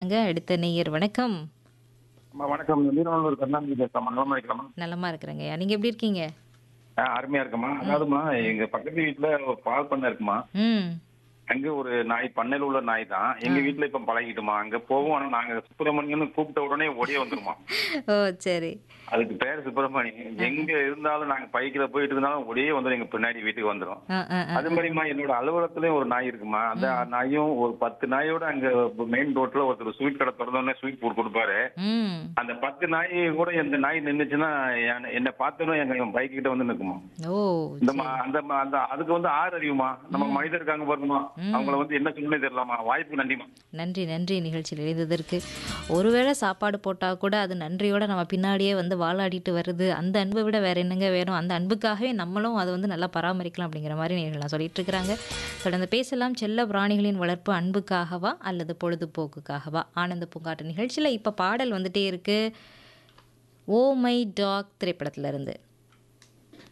பேசுங்க அடுத்த நேயர் வணக்கம் அம்மா, வணக்கம் வீரநல்லூர் கருணாநிதி பேசுறேன் நலமா இருக்கலாமா நலமா இருக்கிறேங்கய்யா நீங்க எப்படி இருக்கீங்க ஆ, அருமையா இருக்குமா அதாவதுமா எங்க பக்கத்து வீட்டுல ஒரு பால் பண்ணை இருக்குமா ம் அங்க ஒரு நாய் பண்ணையில உள்ள நாய் தான் எங்க வீட்டுல இப்ப பழகிட்டுமா அங்க போவோம் ஆனா நாங்க சுப்பிரமணியன் கூப்பிட்ட உடனே ஓடியே வந்துருமா ஓ சரி அதுக்கு பேர் சுப்பிரமணியன் எங்க இருந்தாலும் நாங்க பைக்கில போயிட்டு இருந்தாலும் ஓடியே வந்துடும் எங்க பின்னாடி வீட்டுக்கு வந்துடும் ஆ ஆ ஆ. அது மாதிரிமா என்னோட அலுவலகத்திலயும் ஒரு நாய் இருக்குமா அந்த நாயும் ஒரு பத்து நாயோட அங்க மெயின் ரோட்ல ஒருத்தர் ஸ்வீட் கடை திறந்தோடனே ஸ்வீட் போட்டு கொடுப்பாரு ம் அந்த பத்து நாய் கூட இந்த நாய் நின்னுச்சுன்னா என்ன- என்னை பார்த்தோன்னே எங்க பைக் கிட்ட வந்து நிக்குமா ஓ இந்த மா- அந்த மா- அந்த அதுக்கு வந்து ஆறு அறிவுமா நம்ம மனிதர் இருக்காங்க பாருமா அவங்கள வந்து என்ன சொல்லணும்னே தெரியலாமா வாய்ப்பு நன்றிமா நன்றி நன்றி நிகழ்ச்சியில் இணைந்ததற்கு ஒருவேளை சாப்பாடு போட்டால் கூட அது நன்றியோட நம்ம பின்னாடியே வந்து வாலாடிட்டு வருது அந்த அன்பை விட வேற என்னங்க வேணும் அந்த அன்புக்காகவே நம்மளும் அதை வந்து நல்லா பராமரிக்கலாம் அப்படிங்கிற மாதிரி நேர்கள்லாம் சொல்லிட்டு இருக்கிறாங்க தொடர்ந்து பேசலாம் செல்ல பிராணிகளின் வளர்ப்பு அன்புக்காகவா அல்லது பொழுதுபோக்குக்காகவா ஆனந்த பூங்காட்டு நிகழ்ச்சியில் இப்போ பாடல் வந்துட்டே இருக்கு ஓ மை டாக் திரைப்படத்துல இருந்து